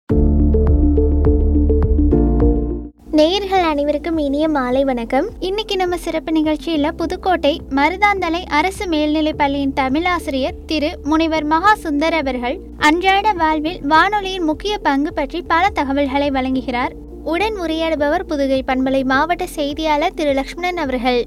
நேயர்கள் அனைவருக்கும் இனிய மாலை வணக்கம் இன்னைக்கு நம்ம சிறப்பு நிகழ்ச்சியில் புதுக்கோட்டை மருதாந்தலை அரசு மேல்நிலைப் பள்ளியின் தமிழாசிரியர் திரு முனைவர் மகா சுந்தர் அவர்கள் அன்றாட வாழ்வில் வானொலியின் முக்கிய பங்கு பற்றி பல தகவல்களை வழங்குகிறார் உடன் உரையாடுபவர் புதுகை பண்பலை மாவட்ட செய்தியாளர் திரு லக்ஷ்மணன் அவர்கள்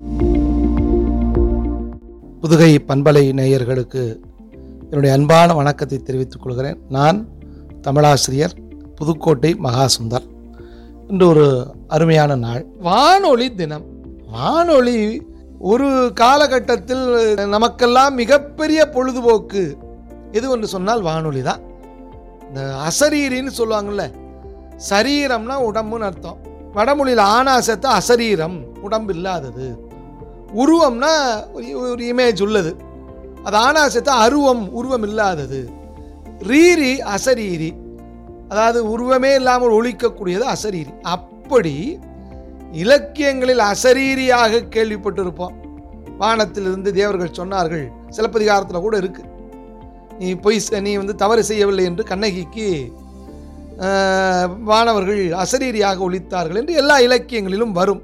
புதுகை பண்பலை நேயர்களுக்கு என்னுடைய அன்பான வணக்கத்தை தெரிவித்துக் கொள்கிறேன் நான் தமிழாசிரியர் புதுக்கோட்டை மகாசுந்தர் இன்று ஒரு அருமையான நாள் வானொலி தினம் வானொலி ஒரு காலகட்டத்தில் நமக்கெல்லாம் மிகப்பெரிய பொழுதுபோக்கு எது ஒன்று சொன்னால் வானொலி தான் இந்த அசரீரின்னு சொல்லுவாங்கள்ல சரீரம்னா உடம்புன்னு அர்த்தம் வடமொழியில் ஆனாசத்தை அசரீரம் உடம்பு இல்லாதது உருவம்னா ஒரு ஒரு இமேஜ் உள்ளது அது ஆனாசத்தை அருவம் உருவம் இல்லாதது ரீரி அசரீரி அதாவது உருவமே இல்லாமல் ஒழிக்கக்கூடியது அசரீரி அப்படி இலக்கியங்களில் அசரீரியாக கேள்விப்பட்டிருப்போம் வானத்திலிருந்து தேவர்கள் சொன்னார்கள் சிலப்பதிகாரத்தில் கூட இருக்கு நீ பொய் செ- நீ வந்து தவறு செய்யவில்லை என்று கண்ணகிக்கு ஆஹ், வானவர்கள் அசரீரியாக ஒழித்தார்கள் என்று எல்லா இலக்கியங்களிலும் வரும்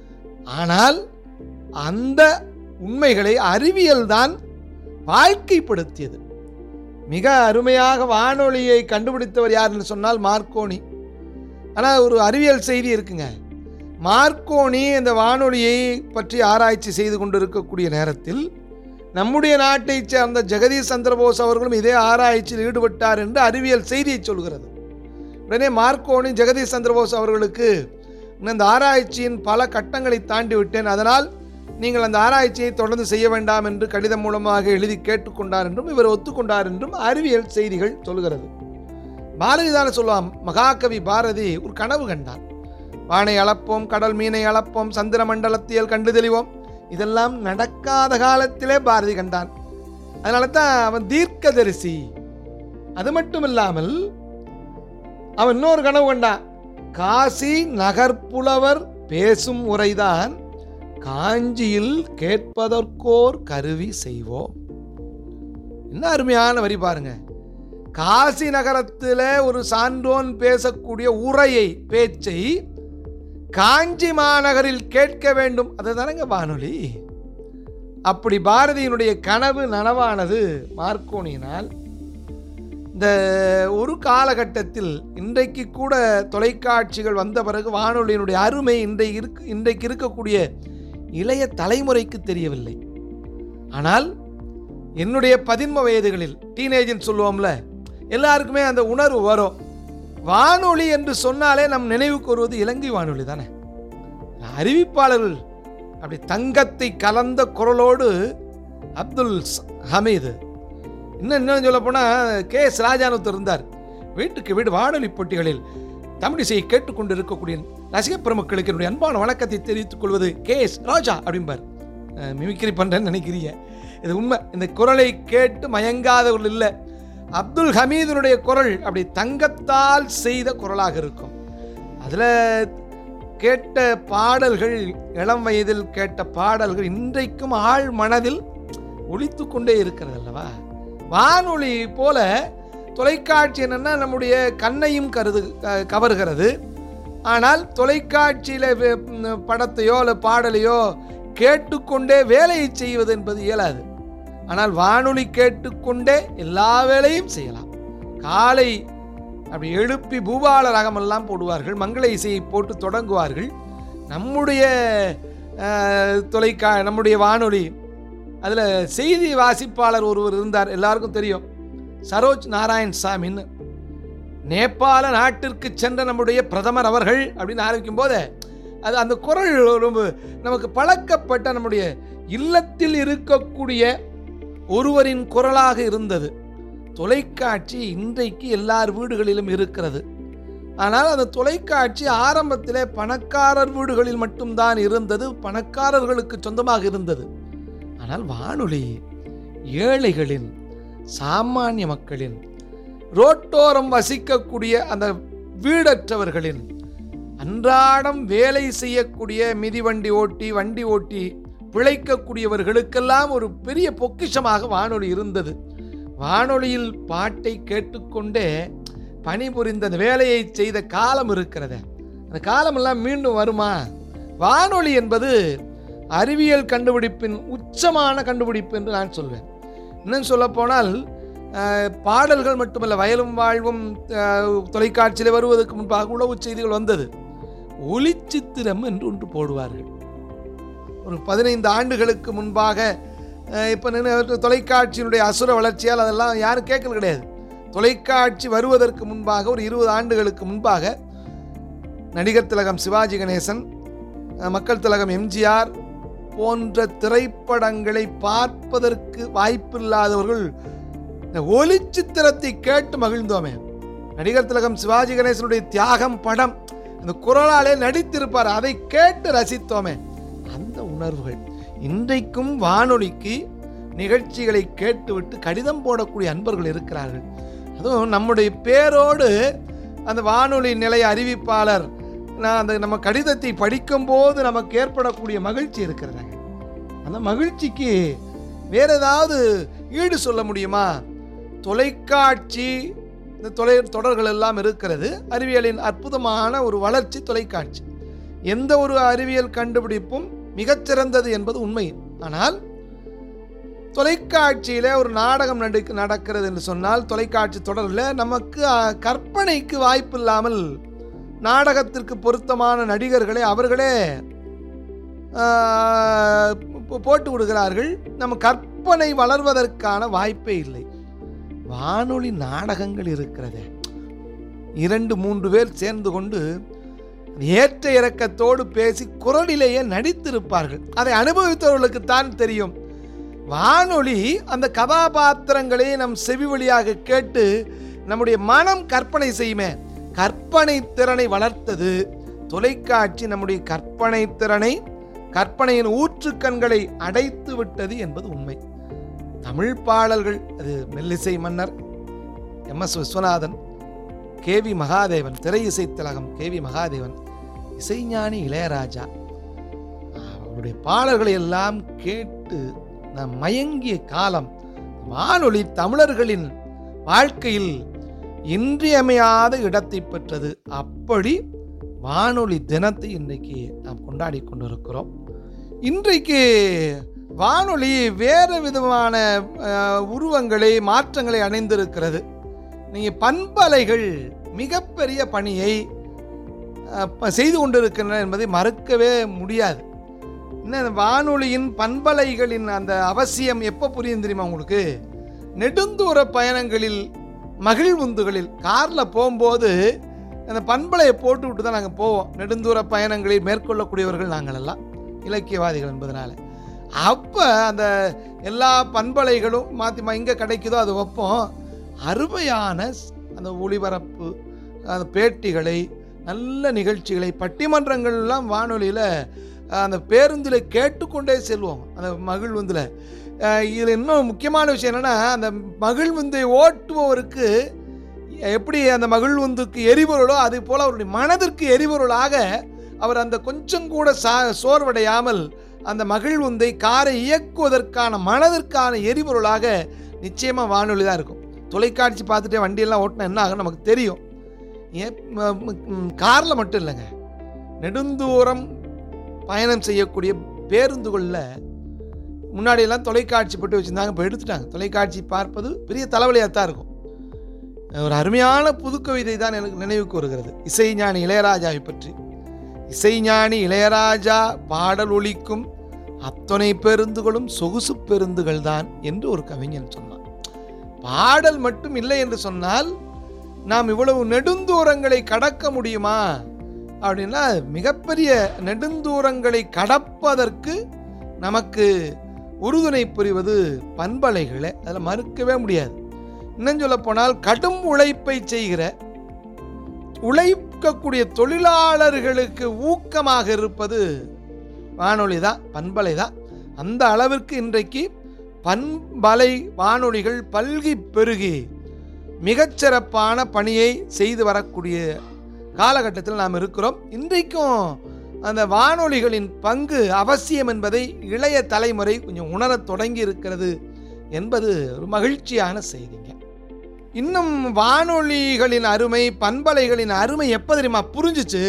ஆனால் அந்த உண்மைகளை அறிவியல் தான் வாழ்க்கைப்படுத்தியது மிக அருமையாக வானொலியை கண்டுபிடித்தவர் யாருன்னு சொன்னால் மார்க்கோனி ஆனால் ஒரு அறிவியல் செய்தி இருக்குங்க மார்க்கோனி இந்த வானொலியை பற்றி ஆராய்ச்சி செய்து கொண்டிருக்கக்கூடிய நேரத்தில் நம்முடைய நாட்டைச் சேர்ந்த ஜெகதீஷ் சந்திரபோஸ் அவர்களும் இதே ஆராய்ச்சியில் ஈடுபட்டார் என்று அறிவியல் செய்தியை சொல்கிறது உடனே மார்க்கோனி ஜெகதீஷ் சந்திரபோஸ் அவர்களுக்கு "நான் இந்த ஆராய்ச்சியின் பல கட்டங்களை தாண்டி விட்டேன் அதனால் நீங்கள் அந்த ஆராய்ச்சியை தொடர்ந்து செய்ய வேண்டாம் என்று கடிதம் மூலமாக எழுதி கேட்டுக்கொண்டார் என்றும் இவர் ஒத்துக்கொண்டார் என்றும் அறிவியல் செய்திகள் சொல்கிறது பாரதி தானே சொல்லுவான் மகாகவி பாரதி ஒரு கனவு கண்டான் வானை அளப்போம் கடல் மீனை அளப்போம் சந்திர மண்டலத்தியல் கண்டு தெளிவோம் இதெல்லாம் நடக்காத காலத்திலே பாரதி கண்டான் அதனால தான் அவன் தீர்க்கதரிசி அது மட்டும் இல்லாமல் அவன் இன்னொரு கனவு கண்டான் காசி நகர்ப்புலவர் பேசும் உரைதான் காஞ்சியில் கேட்பதற்கோர் கருவி செய்வோம் என்ன அருமையான வரி பாருங்க காசி நகரத்தில் ஒரு சான்றோன் பேசக்கூடிய உரையை பேச்சை காஞ்சி மாநகரில் கேட்க வேண்டும் அதுதானங்க வானொலி அப்படி பாரதியினுடைய கனவு நனவானது மார்க்கோனியினால் இந்த ஒரு காலகட்டத்தில் இன்றைக்கு கூட தொலைக்காட்சிகள் வந்த பிறகு வானொலியினுடைய அருமை இன்றைக்கு இருக்கு இன்றைக்கு இருக்கக்கூடிய இளைய தலைமுறைக்கு தெரியவில்லை ஆனால் என்னுடைய பதின்ம வயதுகளில் டீனேஜ்னு சொல்லுவோம்ல எல்லாருக்குமே அந்த உணர்வு வரும் வானொலி என்று சொன்னாலே நம் நினைவுக்கு வருவது இலங்கை வானொலி தானே அறிவிப்பாளர்கள் அப்படி தங்கத்தை கலந்த குரலோடு அப்துல் ஸ்- ஹமீது இன்னும் இன்னும் சொல்ல போனால் கே எஸ் ராஜானுத்தர் இருந்தார் வீட்டுக்கு வீடு வானொலி போட்டிகளில் தமிழிசையை கேட்டுக்கொண்டு இருக்கக்கூடிய ரசிக பெருமக்களுக்கு என்னுடைய அன்பான வணக்கத்தை தெரிவித்துக் கொள்வது கே எஸ் ராஜா அப்படிம்பார் அஹ், மிமிக்ரி பண்ணுறேன்னு நினைக்கிறீங்க இது உண்மை இந்த குரலை கேட்டு மயங்காதவர்கள் இல்லை அப்துல் ஹமீதுனுடைய குரல் அப்படி தங்கத்தால் செய்த குரலாக இருக்கும் அதில் கேட்ட பாடல்கள் இளம் வயதில் கேட்ட பாடல்கள் இன்றைக்கும் ஆழ் மனதில் ஒலித்து கொண்டே இருக்கிறது அல்லவா வானொலி போல தொலைக்காட்சி என்னன்னா நம்முடைய கண்ணையும் கருது க- கவர்கிறது ஆனால் தொலைக்காட்சியில் படத்தையோ அல்ல பாடலையோ கேட்டுக்கொண்டே வேலையை செய்வது என்பது இயலாது ஆனால் வானொலி கேட்டுக்கொண்டே எல்லா வேலையும் செய்யலாம் காலை அப்படி எழுப்பி பூபால ராகமெல்லாம் போடுவார்கள் மங்கள இசையை போட்டு தொடங்குவார்கள் நம்முடைய அஹ், தொலைக்கா நம்முடைய வானொலி அதில் செய்தி வாசிப்பாளர் ஒருவர் இருந்தார் எல்லாருக்கும் தெரியும் சரோஜ் நாராயண் சாமின்னு நேபாள நாட்டிற்கு சென்ற நம்முடைய பிரதமர் அவர்கள் அப்படின்னு ஆரம்பிக்கும் போது அது அந்த குரல் ரொம்ப நமக்கு பழக்கப்பட்ட நம்முடைய இல்லத்தில் இருக்கக்கூடிய ஒருவரின் குரலாக இருந்தது தொலைக்காட்சி இன்றைக்கு எல்லார் வீடுகளிலும் இருக்கிறது ஆனால் அந்த தொலைக்காட்சி ஆரம்பத்திலே பணக்காரர் வீடுகளில் மட்டும்தான் இருந்தது பணக்காரர்களுக்கு சொந்தமாக இருந்தது ஆனால் வானொலி ஏழைகளின் சாமானிய மக்களின் ரோட்டோரம் வசிக்கக்கூடிய அந்த வீடற்றவர்களின் அன்றாடம் வேலை செய்யக்கூடிய மிதிவண்டி ஓட்டி வண்டி ஓட்டி பிழைக்கக்கூடியவர்களுக்கெல்லாம் ஒரு பெரிய பொக்கிஷமாக வானொலி இருந்தது வானொலியில் பாட்டை கேட்டுக்கொண்டே பணிபுரிந்த அந்த வேலையை செய்த காலம் இருக்கிறதே அந்த காலமெல்லாம் மீண்டும் வருமா வானொலி என்பது அறிவியல் கண்டுபிடிப்பின் உச்சமான கண்டுபிடிப்பு என்று நான் சொல்வேன் இன்னும் சொல்லப்போனால் அஹ், பாடல்கள் மட்டுமல்ல வயலும் வாழ்வும் அஹ், தொலைக்காட்சியில் வருவதற்கு முன்பாக உளவு செய்திகள் வந்தது ஒளிச்சித்திரம் என்று ஒன்று போடுவார்கள் ஒரு பதினைந்து ஆண்டுகளுக்கு முன்பாக இப்போ தொலைக்காட்சியினுடைய அசுர வளர்ச்சியால் அதெல்லாம் யாரும் கேட்கறது கிடையாது தொலைக்காட்சி வருவதற்கு முன்பாக ஒரு இருபது ஆண்டுகளுக்கு முன்பாக நடிகர் திலகம் சிவாஜி கணேசன் அஹ், மக்கள் திலகம் எம்ஜிஆர் போன்ற திரைப்படங்களை பார்ப்பதற்கு வாய்ப்பில்லாதவர்கள் இந்த ஒளிச்சித்திரத்தை கேட்டு மகிழ்ந்தோமே நடிகர் திலகம் சிவாஜி கணேசனுடைய தியாகம் படம் அந்த குரலாலே நடித்திருப்பார் அதை கேட்டு ரசித்தோமே அந்த உணர்வுகள் இன்றைக்கும் வானொலிக்கு நிகழ்ச்சிகளை கேட்டுவிட்டு கடிதம் போடக்கூடிய அன்பர்கள் இருக்கிறார்கள் அதுவும் நம்முடைய பேரோடு அந்த வானொலி நிலைய அறிவிப்பாளர் நான் அந்த நம்ம கடிதத்தை படிக்கும்போது நமக்கு ஏற்படக்கூடிய மகிழ்ச்சி இருக்கிறதாங்க அந்த மகிழ்ச்சிக்கு வேற ஏதாவது ஈடு சொல்ல முடியுமா தொலைக்காட்சி இந்த தொலை தொடர்கள் எல்லாம் இருக்கிறது அறிவியலின் அற்புதமான ஒரு வளர்ச்சி தொலைக்காட்சி எந்த ஒரு அறிவியல் கண்டுபிடிப்பும் மிகச்சிறந்தது என்பது உண்மை ஆனால் தொலைக்காட்சியில் ஒரு நாடகம் நடிக்க நடக்கிறது என்று சொன்னால் தொலைக்காட்சி தொடரில் நமக்கு அஹ், கற்பனைக்கு வாய்ப்பு இல்லாமல் நாடகத்திற்கு பொருத்தமான நடிகர்களை அவர்களே ஆஹ், போ- போட்டு விடுகிறார்கள் நம்ம கற்பனை வளர்வதற்கான வாய்ப்பே இல்லை வானொலி நாடகங்கள் இருக்கிறதே இரண்டு மூன்று பேர் சேர்ந்து கொண்டு ஏற்ற இறக்கத்தோடு பேசி குரலிலேயே நடித்திருப்பார்கள் அதை அனுபவித்தவர்களுக்கு தான் தெரியும் வானொலி அந்த கதாபாத்திரங்களை நம் செவி வழியாக கேட்டு நம்முடைய மனம் கற்பனை செய்யுமே கற்பனை திறனை வளர்த்தது தொலைக்காட்சி நம்முடைய கற்பனை திறனை கற்பனையின் ஊற்றுக்கண்களை அடைத்து விட்டது என்பது உண்மை தமிழ் பாடல்கள் அது மெல்லிசை மன்னர் M S Viswanathan K V Mahadevan திரை இசை திலகம் கேவி மகாதேவன் இசைஞானி இளையராஜா அவருடைய பாடல்களை எல்லாம் கேட்டு நாம் மயங்கிய காலம் வானொலி தமிழர்களின் வாழ்க்கையில் இன்றியமையாத இடத்தை பெற்றது அப்படி வானொலி தினத்தை இன்றைக்கு நாம் கொண்டாடி கொண்டிருக்கிறோம் இன்றைக்கு வானொலி வேறு விதமான அஹ், உருவங்களை மாற்றங்களை அடைந்திருக்கிறது நீங்கள் பண்பலைகள் மிகப்பெரிய பணியை அஹ், ப- செய்து கொண்டிருக்கின்றன என்பதை மறுக்கவே முடியாது என்ன இந்த வானொலியின் பண்பலைகளின் அந்த அவசியம் எப்போ புரியும் தெரியுமா உங்களுக்கு நெடுந்தூர பயணங்களில் மகிழ்வுந்துகளில் காரில் போகும்போது அந்த பண்பலையை போட்டு விட்டு தான் நாங்கள் போவோம் நெடுந்தூர பயணங்களில் மேற்கொள்ளக்கூடியவர்கள் நாங்கள் எல்லாம் இலக்கியவாதிகள் என்பதனால அப்போ அந்த எல்லா பண்பலைகளும் மாற்றி எங்கே கிடைக்குதோ அது வைப்போம் அருமையான ஸ்- அந்த ஒளிபரப்பு அந்த பேட்டிகளை நல்ல நிகழ்ச்சிகளை பட்டிமன்றங்கள்லாம் வானொலியில் அந்த பேருந்தில் கேட்டுக்கொண்டே செல்வோம் அந்த மகிழ்வுந்தில் இதில் இன்னும் முக்கியமான விஷயம் என்னென்னா அந்த மகிழ்வுந்தை ஓட்டுபவருக்கு எப்படி அந்த மகிழ்வுந்துக்கு எரிபொருளோ அதே போல் அவருடைய மனதிற்கு எரிபொருளாக அவர் அந்த கொஞ்சம் கூட சா சோர்வடையாமல் அந்த மகிழ்வுந்தை காரை இயக்குவதற்கான மனதிற்கான எரிபொருளாக நிச்சயமாக வானொலி தான் இருக்கும் தொலைக்காட்சி பார்த்துட்டே வண்டியெல்லாம் ஓட்டினா என்ன ஆகும் நமக்கு தெரியும் ஏன் காரில் மட்டும் இல்லைங்க நெடுந்தூரம் பயணம் செய்யக்கூடிய பேருந்துகளில் முன்னாடியெல்லாம் தொலைக்காட்சி போட்டு வச்சுருந்தாங்க இப்போ எடுத்துட்டாங்க தொலைக்காட்சி பார்ப்பது பெரிய தலைவலியாக தான் இருக்கும் ஒரு அருமையான புதுக்கவிதை தான் எனக்கு நினைவுக்கு வருகிறது இசைஞானி இளையராஜாவை பற்றி இசைஞானி இளையராஜா பாடல் ஒலிக்கும் அத்தனை பேருந்துகளும் சொகுசு பேருந்துகள் தான் என்று ஒரு கவிஞன் சொன்னான் பாடல் மட்டும் இல்லை என்று சொன்னால் நாம் இவ்வளவு நெடுந்தூரங்களை கடக்க முடியுமா அப்படின்னா மிகப்பெரிய நெடுந்தூரங்களை கடப்பதற்கு நமக்கு உறுதுணை புரிவது பண்பலைகளை அதில் மறுக்கவே முடியாது இன்னும் சொல்ல போனால் கடும் உழைப்பை செய்கிற உழைக்கக்கூடிய தொழிலாளர்களுக்கு ஊக்கமாக இருப்பது வானொலி தான் பண்பலை தான் அந்த அளவிற்கு இன்றைக்கு பண்பலை வானொலிகள் பல்கி பெருகி மிகச்சிறப்பான பணியை செய்து வரக்கூடிய காலகட்டத்தில் நாம் இருக்கிறோம் இன்றைக்கும் அந்த வானொலிகளின் பங்கு அவசியம் என்பதை இளைய தலைமுறை கொஞ்சம் உணரத் தொடங்கி இருக்கிறது என்பது ஒரு மகிழ்ச்சியான செய்திங்க இன்னும் வானொலிகளின் அருமை பண்பலைகளின் அருமை எப்போ தெரியுமா புரிஞ்சுச்சு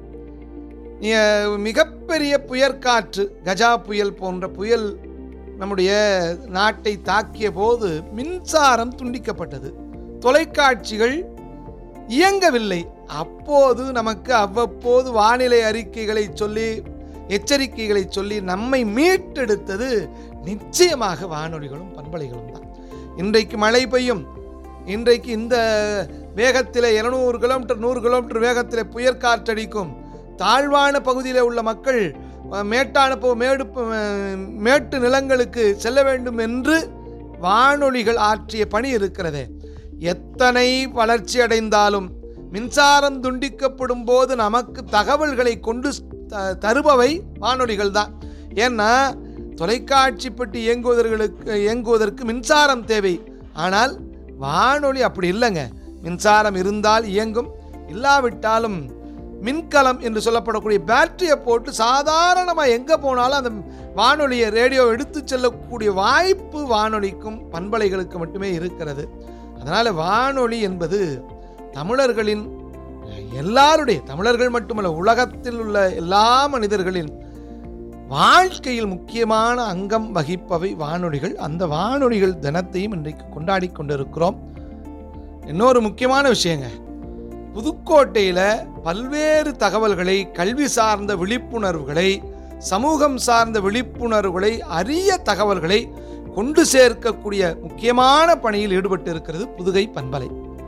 நீ- மிகப்பெரிய புயற்காற்று கஜா புயல் போன்ற புயல் நம்முடைய நாட்டை தாக்கிய போது மின்சாரம் துண்டிக்கப்பட்டது தொலைக்காட்சிகள் இயங்கவில்லை அப்போது நமக்கு அவ்வப்போது வானிலை அறிக்கைகளை சொல்லி எச்சரிக்கைகளை சொல்லி நம்மை மீட்டெடுத்தது நிச்சயமாக வானொலிகளும் பண்பலைகளும் தான் இன்றைக்கு மழை பெய்யும் இன்றைக்கு இந்த வேகத்தில் இருநூறு கிலோமீட்டர் நூறு கிலோமீட்டர் வேகத்தில் புயற்காற்றடிக்கும் தாழ்வான பகுதியில் உள்ள மக்கள் அஹ், மேட்டான போ- மேடு அஹ், மேட்டு நிலங்களுக்கு செல்ல வேண்டும் என்று வானொலிகள் ஆற்றிய பணி இருக்கிறதே எத்தனை வளர்ச்சி அடைந்தாலும் மின்சாரம் துண்டிக்கப்படும் போது நமக்கு தகவல்களை கொண்டு த- தருபவை வானொலிகள் தான் ஏன்னா தொலைக்காட்சி பெட்டி இயங்குவதற்கு இயங்குவதற்கு மின்சாரம் தேவை ஆனால் வானொலி அப்படி இல்லைங்க மின்சாரம் இருந்தால் இயங்கும் இல்லாவிட்டாலும் மின்கலம் என்று சொல்லப்படக்கூடிய பேட்டரியை போட்டு சாதாரணமாக எங்கே போனாலும் அந்த வானொலியை ரேடியோ எடுத்து செல்லக்கூடிய வாய்ப்பு வானொலிக்கும் பண்பலைகளுக்கு மட்டுமே இருக்கிறது அதனால் வானொலி என்பது தமிழர்களின் எல்லாருடைய தமிழர்கள் மட்டுமல்ல உலகத்தில் உள்ள எல்லா மனிதர்களின் வாழ்க்கையில் முக்கியமான அங்கம் வகிப்பவை வானொலிகள் அந்த வானொலிகள் தினத்தையும் இன்றைக்கு கொண்டாடி கொண்டிருக்கிறோம் இன்னொரு முக்கியமான விஷயங்க புதுக்கோட்டையில் பல்வேறு தகவல்களை கல்வி சார்ந்த விழிப்புணர்வுகளை சமூகம் சார்ந்த விழிப்புணர்வுகளை அரிய தகவல்களை கொண்டு சேர்க்கக்கூடிய முக்கியமான பணியில் ஈடுபட்டு இருக்கிறது புதுகை பண்பலை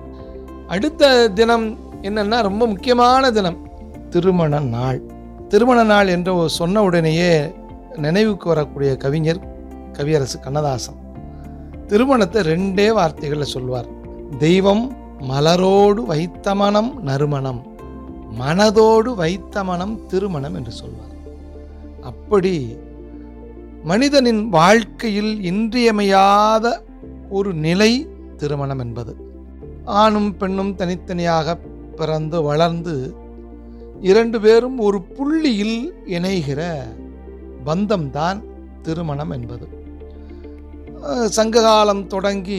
அடுத்த தினம் என்னன்னா ரொம்ப முக்கியமான தினம் திருமண நாள் திருமண நாள் என்று சொன்ன உடனேயே நினைவுக்கு வரக்கூடிய கவிஞர் கவியரசு கண்ணதாசன் திருமணத்தை ரெண்டே வார்த்தைகளில் சொல்வார் தெய்வம் மலரோடு வைத்த மனம் நறுமணம் மனதோடு வைத்த மனம் திருமணம் என்று சொல்வார் அப்படி மனிதனின் வாழ்க்கையில் இன்றியமையாத ஒரு நிலை திருமணம் என்பது ஆணும் பெண்ணும் தனித்தனியாக பிறந்து வளர்ந்து இரண்டு பேரும் ஒரு புள்ளியில் இணைகிற பந்தம்தான் திருமணம் என்பது அஹ், சங்ககாலம் தொடங்கி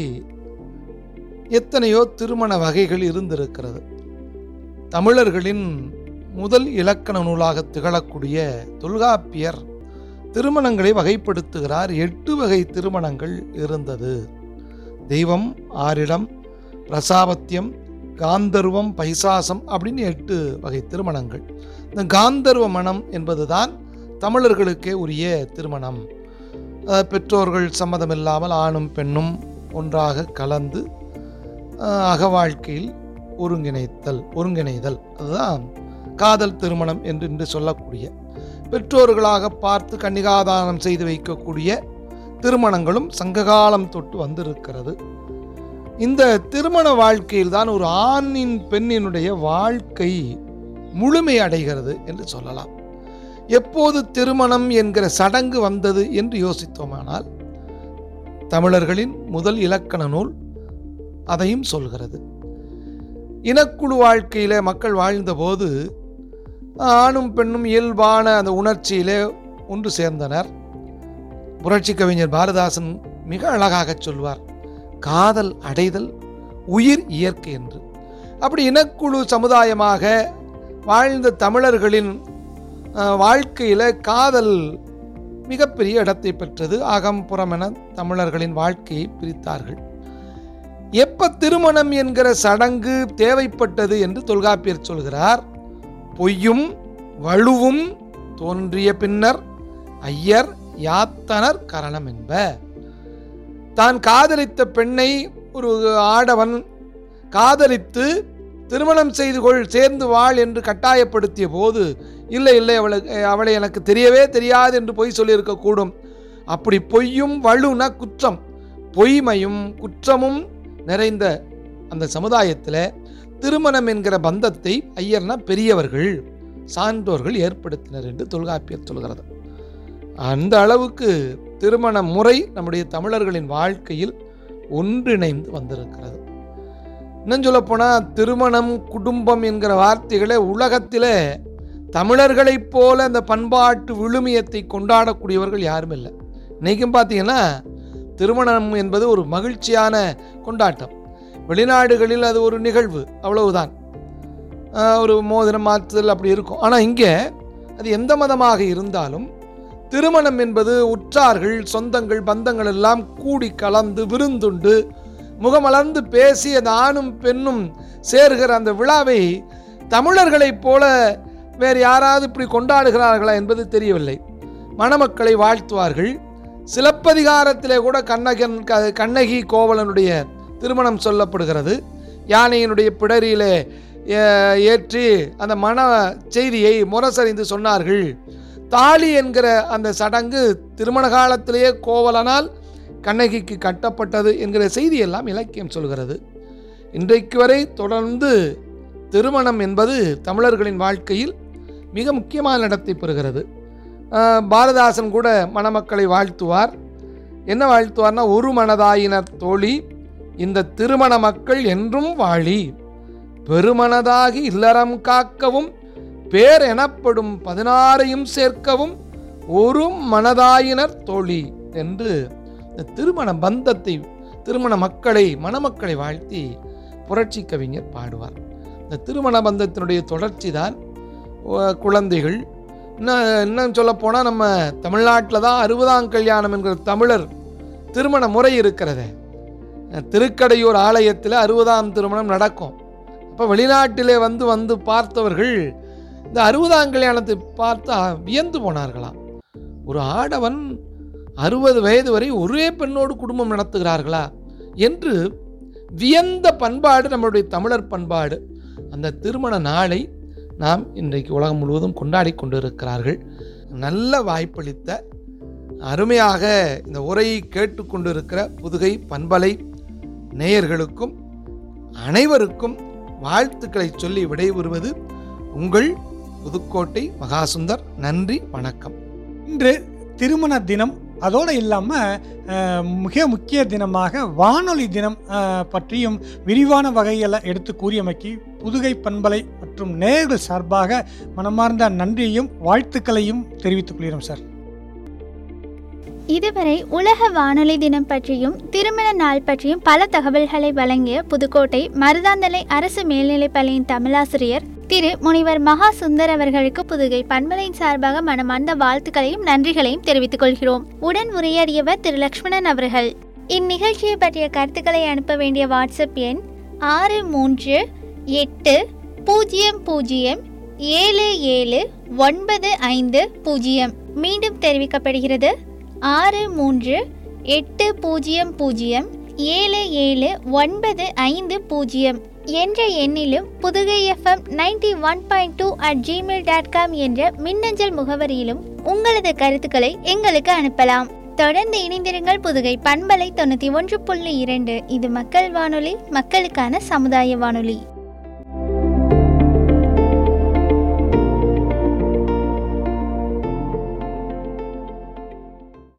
எத்தனையோ திருமண வகைகள் இருந்திருக்கிறது தமிழர்களின் முதல் இலக்கண நூலாக திகழக்கூடிய தொல்காப்பியர் திருமணங்களை வகைப்படுத்துகிறார் எட்டு வகை திருமணங்கள் இருந்தது தெய்வம் ஆரிடம் பிரசாபத்தியம் காந்தர்வம் பைசாசம் அப்படின்னு எட்டு வகை திருமணங்கள் இந்த காந்தர்வ மனம் என்பதுதான் தமிழர்களுக்கே உரிய திருமணம் அஹ், பெற்றோர்கள் சம்மதமில்லாமல் ஆணும் பெண்ணும் ஒன்றாக கலந்து அஹ், அக வாழ்க்கையில் ஒருங்கிணைத்தல் ஒருங்கிணைதல் அதுதான் காதல் திருமணம் என்று இன்று சொல்லக்கூடிய பெற்றோர்களாக பார்த்து கன்னிகாதானம் செய்து வைக்கக்கூடிய திருமணங்களும் சங்ககாலம் தொட்டு வந்திருக்கிறது இந்த திருமண வாழ்க்கையில் தான் ஒரு ஆணின் பெண்ணினுடைய வாழ்க்கை முழுமை அடைகிறது என்று சொல்லலாம் எப்போது திருமணம் என்கிற சடங்கு வந்தது என்று யோசித்தோமானால் தமிழர்களின் முதல் இலக்கண நூல் அதையும் சொல்கிறது இனக்குழு வாழ்க்கையில் மக்கள் வாழ்ந்தபோது ஆணும் பெண்ணும் இயல்பான அந்த உணர்ச்சியிலே ஒன்று சேர்ந்தனர் புரட்சி கவிஞர் பாரதாசன் மிக அழகாக சொல்வார் காதல் அடைதல் உயிர் இயற்கை என்று அப்படி இனக்குழு சமுதாயமாக வாழ்ந்த தமிழர்களின் அஹ், வாழ்க்கையில காதல் மிகப்பெரிய இடத்தை பெற்றது அகம் புறம் என தமிழர்களின் வாழ்க்கையை பிரித்தார்கள் எப்ப திருமணம் என்கிற சடங்கு தேவைப்பட்டது என்று தொல்காப்பியர் சொல்கிறார் பொய்யும் வலுவும் தோன்றிய பின்னர் ஐயர் யாத்தனர் கரணம் என்ப தான் காதலித்த பெண்ணை ஒரு ஆடவன் காதலித்து திருமணம் செய்து கொள் சேர்ந்து வாழ் என்று கட்டாயப்படுத்திய போது இல்லை இல்லை அவளை அவளை எனக்கு தெரியவே தெரியாது என்று பொய் சொல்லியிருக்கக்கூடும் அப்படி பொய்யும் வலுன குற்றம் பொய்மையும் குற்றமும் நிறைந்த அந்த சமுதாயத்தில் திருமணம் என்கிற பந்தத்தை ஐயர்னா பெரியவர்கள் சான்றோர்கள் ஏற்படுத்தினர் என்று தொல்காப்பியர் சொல்கிறது அந்த அளவுக்கு திருமண முறை நம்முடைய தமிழர்களின் வாழ்க்கையில் ஒன்றிணைந்து வந்திருக்கிறது இன்னும் சொல்லப்போனால் திருமணம் குடும்பம் என்கிற வார்த்தைகளை உலகத்தில் தமிழர்களைப் போல அந்த பண்பாட்டு விழுமியத்தை கொண்டாடக்கூடியவர்கள் யாரும் இல்லை இன்றைக்கும் பார்த்தீங்கன்னா திருமணம் என்பது ஒரு மகிழ்ச்சியான கொண்டாட்டம் வெளிநாடுகளில் அது ஒரு நிகழ்வு அவ்வளவுதான் ஆஹ் ஒரு மோதிரம் மாற்றுதல் அப்படி இருக்கும் ஆனால் இங்கே அது எந்த மதமாக இருந்தாலும் திருமணம் என்பது உற்றார்கள் சொந்தங்கள் பந்தங்கள் எல்லாம் கூடி கலந்து விருந்துண்டு முகமலர்ந்து பேசி அந்த ஆணும் பெண்ணும் சேர்கிற அந்த விழாவை தமிழர்களைப் போல வேறு யாராவது இப்படி கொண்டாடுகிறார்களா என்பது தெரியவில்லை மணமக்களை வாழ்த்துவார்கள் சிலப்பதிகாரத்திலே கூட கண்ணகன் க- கண்ணகி கோவலனுடைய திருமணம் சொல்லப்படுகிறது யானையினுடைய பிடரியிலே ஏ- ஏற்றி அந்த மன செய்தியை முரசறிந்து சொன்னார்கள் தாலி என்கிற அந்த சடங்கு திருமண காலத்திலேயே கோவலனால் கண்ணகிக்கு கட்டப்பட்டது என்கிற செய்தியெல்லாம் இலக்கியம் சொல்கிறது இன்றைக்கு வரை தொடர்ந்து திருமணம் என்பது தமிழர்களின் வாழ்க்கையில் மிக முக்கியமான இடத்தை பெறுகிறது ஆஹ் பாரதாசன் கூட மணமக்களை வாழ்த்துவார் என்ன வாழ்த்துவார்னா ஒரு மனதாயினர் தோழி இந்த திருமண மக்கள் என்றும் வாழி பெருமனதாகி இல்லறம் காக்கவும் பேர் எனப்படும் பதினாறையும் சேர்க்கவும் ஒரு மனதாயினர் தோழி என்று இந்த திருமண பந்தத்தை திருமண மக்களை மணமக்களை வாழ்த்தி புரட்சி கவிஞர் பாடுவார் இந்த திருமண பந்தத்தினுடைய தொடர்ச்சி தான் குழந்தைகள் இன்னும் இன்னும் சொல்லப்போனால் நம்ம தமிழ்நாட்டில் தான் அறுபதாம் கல்யாணம் என்கிற தமிழர் திருமண முறை இருக்கிறதே திருக்கடையூர் ஆலயத்தில் அறுபதாம் திருமணம் நடக்கும் அப்போ வெளிநாட்டிலே வந்து வந்து பார்த்தவர்கள் இந்த அறுபதாம் கல்யாணத்தை பார்த்தா வியந்து போனார்களாம் ஒரு ஆடவன் அறுபது வயது வரை ஒரே பெண்ணோடு குடும்பம் நடத்துகிறார்களா என்று வியந்த பண்பாடு நம்மளுடைய தமிழர் பண்பாடு அந்த திருமண நாளை நாம் இன்றைக்கு உலகம் முழுவதும் கொண்டாடி கொண்டிருக்கிறார்கள் நல்ல வாய்ப்பளித்த அருமையாக இந்த உரையை கேட்டுக்கொண்டிருக்கிற புதுகை பண்பலை நேயர்களுக்கும் அனைவருக்கும் வாழ்த்துக்களை சொல்லி விடைபெறுவது உங்கள் புதுக்கோட்டை மகாசுந்தர் நன்றி வணக்கம் இன்று திருமண தினம் அதோடு இல்லாமல் மிக முக்கிய தினமாக வானொலி தினம் அஹ், பற்றியும் விரிவான வகையில் எடுத்து கூறியமைக்கு புதுகை பண்பலை மற்றும் நேயர்கள் சார்பாக மனமார்ந்த நன்றியையும் வாழ்த்துக்களையும் தெரிவித்துக் கொள்கிறோம் சார் இதுவரை உலக வானொலி தினம் பற்றியும் திருமண நாள் பற்றியும் பல தகவல்களை வழங்கிய புதுக்கோட்டை மருதாந்தலை அரசு மேல்நிலைப் பள்ளியின் தமிழாசிரியர் திரு முனிவர் மகா சுந்தர் அவர்களுக்கு புதுகை பண்பலையின் சார்பாக மனமார்ந்த வாழ்த்துக்களையும் நன்றிகளையும் தெரிவித்துக் கொள்கிறோம் உடன் உரையாடியவர் திரு லக்ஷ்மணன் அவர்கள் இந்நிகழ்ச்சியை பற்றிய கருத்துக்களை அனுப்ப வேண்டிய வாட்ஸ்அப் எண் ஆறு மூன்று எட்டு பூஜ்ஜியம் பூஜ்ஜியம் ஏழு ஏழு ஒன்பது ஐந்து பூஜ்ஜியம் மீண்டும் தெரிவிக்கப்படுகிறது ஆறு மூன்று எட்டு பூஜ்ஜியம் பூஜ்ஜியம் ஏழு ஏழு ஒன்பது ஐந்து பூஜ்ஜியம் என்ற எண்ணிலும் Pudugai FM ninety one point two at Gmail dot com என்ற மின்னஞ்சல் முகவரியிலும் உங்களது கருத்துக்களை எங்களுக்கு அனுப்பலாம் தொடர்ந்து இணைந்திருங்கள் புதுகை பண்பலை தொண்ணூற்றி ஒன்று புள்ளி இரண்டு இது மக்கள் வானொலி மக்களுக்கான சமுதாய வானொலி